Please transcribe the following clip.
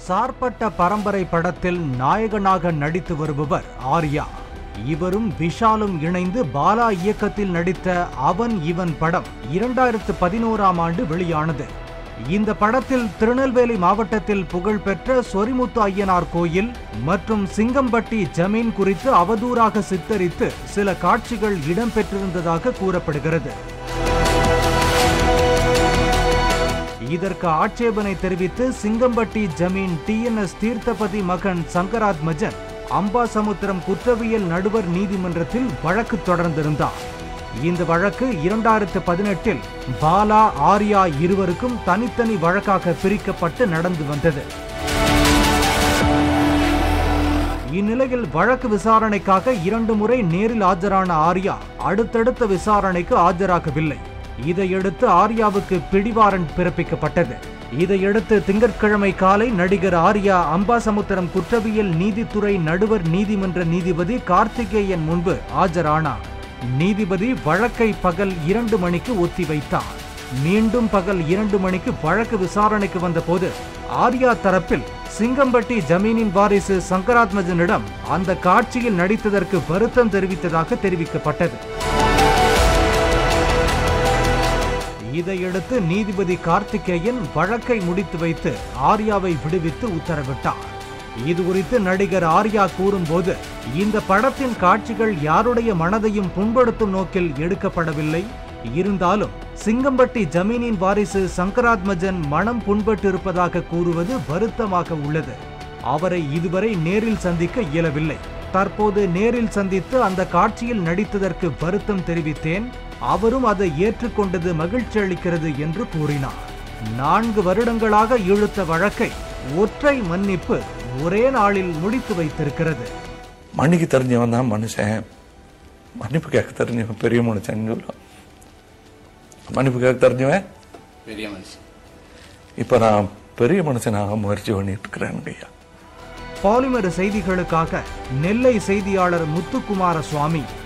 சார்பட்ட பரம்பரை படத்தில் நாயகனாக நடித்து வருபவர் ஆர்யா இவரும் விஷாலும் இணைந்து பாலா இயக்கத்தில் நடித்த அவன் இவன் படம் இரண்டாயிரத்து பதினோராம் ஆண்டு வெளியானது இந்த படத்தில் திருநெல்வேலி மாவட்டத்தில் புகழ்பெற்ற சொரிமுத்து ஐயனார் கோயில் மற்றும் சிங்கம்பட்டி ஜமீன் குறித்து அவதூறாக சித்தரித்து சில காட்சிகள் இடம்பெற்றிருந்ததாக கூறப்படுகிறது இதற்கு ஆட்சேபனை தெரிவித்து சிங்கம்பட்டி ஜமீன் டிஎன்எஸ் தீர்த்தபதி மகன் சங்கராத்மஜன் அம்பாசமுத்திரம் குற்றவியல் நடுவர் நீதிமன்றத்தில் வழக்கு தொடர்ந்திருந்தார் இந்த வழக்கு இரண்டாயிரத்து பதினெட்டில் பாலா ஆர்யா இருவருக்கும் தனித்தனி வழக்காக பிரிக்கப்பட்டு நடந்து வந்தது இந்நிலையில் வழக்கு விசாரணைக்காக இரண்டு முறை நேரில் ஆஜரான ஆர்யா அடுத்தடுத்த விசாரணைக்கு ஆஜராகவில்லை இதையடுத்து ஆர்யாவுக்கு பிடிவாரண்ட் பிறப்பிக்கப்பட்டது இதையடுத்து திங்கட்கிழமை காலை நடிகர் ஆர்யா அம்பாசமுத்திரம் குற்றவியல் நீதித்துறை நடுவர் நீதிமன்ற நீதிபதி கார்த்திகேயன் முன்பு ஆஜரானார் நீதிபதி வழக்கை பகல் இரண்டு மணிக்கு ஒத்திவைத்தார் மீண்டும் பகல் இரண்டு மணிக்கு வழக்கு விசாரணைக்கு வந்தபோது ஆர்யா தரப்பில் சிங்கம்பட்டி ஜமீனின் வாரிசு சங்கராத்மஜனிடம் அந்த காட்சியில் நடித்ததற்கு வருத்தம் தெரிவித்ததாக தெரிவிக்கப்பட்டது இதையடுத்து நீதிபதி கார்த்திகேயன் வழக்கை முடித்து வைத்து ஆர்யாவை விடுவித்து உத்தரவிட்டார் இது குறித்து நடிகர் ஆர்யா கூறும்போது இந்த படத்தின் காட்சிகள் யாருடைய மனதையும் புண்படுத்தும் நோக்கில் எடுக்கப்படவில்லை இருந்தாலும் சிங்கம்பட்டி ஜமீனின் வாரிசு சங்கராத்மஜன் மனம் புண்பட்டிருப்பதாக கூறுவது வருத்தமாக உள்ளது அவரை இதுவரை நேரில் சந்திக்க இயலவில்லை தற்போது நேரில் சந்தித்து அந்த காட்சியில் நடித்ததற்கு வருத்தம் தெரிவித்தேன் அவரும் அதை ஏற்றுக்கொண்டது மகிழ்ச்சி அளிக்கிறது என்று கூறினார் நான்கு வருடங்களாக இழுத்த வழக்கை ஒற்றை மன்னிப்பு ஒரே நாளில் முடித்து வைத்திருக்கிறது மன்னிக்க தெரிஞ்சவன் தான் மனுஷன் மன்னிப்பு கேட்க தெரிஞ்சவன் பெரிய மனுஷன் சொல்லுவான் மன்னிப்பு கேட்க தெரிஞ்சவன் பெரிய மனுஷன் இப்போ நான் பெரிய மனுஷனாக முயற்சி பண்ணிட்டு இருக்கிறேன் ஐயா பாலிமர் செய்திகளுக்காக நெல்லை செய்தியாளர் முத்துக்குமார சுவாமி